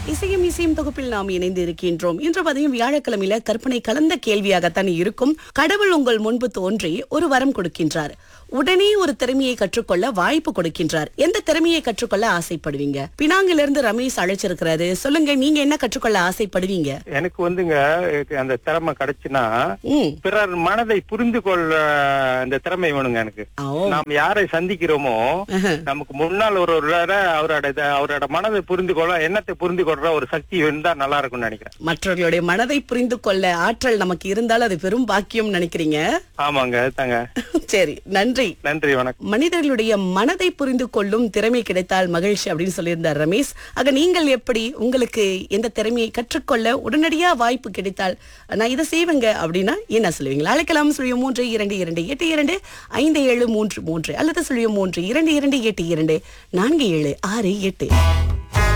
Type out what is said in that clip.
இசையும் இசையும் தொகுப்பில் நாம் இணைந்து இருக்கின்றோம் இன்று பதியும் வியாழக்கிழமையில கற்பனை கலந்த கேள்வியாகத்தான் இருக்கும் கடவுள் உங்கள் முன்பு தோன்றி ஒரு வரம் கொடுக்கின்றார் உடனே ஒரு திறமையை கற்றுக்கொள்ள வாய்ப்பு கொடுக்கின்றார் எந்த திறமையை கற்றுக்கொள்ள ஆசைப்படுவீங்க பினாங்கிலிருந்து ரமேஷ் அழைச்சிருக்கிறாரு சொல்லுங்க நீங்க என்ன கற்றுக்கொள்ள ஆசைப்படுவீங்க எனக்கு வந்துங்க அந்த திறமை கிடைச்சுன்னா ம் பிறர் மனதை புரிந்து கொள்ள அந்த திறமை வேணுங்க எனக்கு ஓ நாம் யாரை சந்திக்கிறோமோ ஆஹா. நமக்கு முன்னால் ஒரு ஒருவரை அவரோட இத- அவரோட மனதை புரிந்து கொள்ள எண்ணத்தை புரிந்து கொள்ற ஒரு சக்தி இருந்தா நல்லா இருக்கும்னு நினைக்கிறேன் மற்றவர்களுடைய மனதை புரிந்து கொள்ள ஆற்றல் நமக்கு இருந்தால் அது பெரும் பாக்கியம் நினைக்கிறீங்க ஆமாங்க தாங்க சரி நன்றி நன்றி வணக்கம் மனிதர்களுடைய மனதை புரிந்து கொள்ளும் திறமை கிடைத்தால் மகிழ்ச்சி அப்படின்னு சொல்லியிருந்தார் ரமேஷ் ஆக நீங்கள் எப்படி உங்களுக்கு எந்த திறமையை கற்றுக்கொள்ள உடனடியா வாய்ப்பு கிடைத்தால் நான் இதை செய்வேங்க அப்படின்னா என்ன சொல்லுவீங்களா அழைக்கலாம் சுழியம் மூன்று இரண்டு இரண்டு எட்டு இரண்டு ஐந்து ஏழு மூன்று மூன்று அல்லது சுழியம் மூன்று இரண்டு இரண்டு எட்டு இரண்டு நான்கு ஏழு ஆறு எட்டு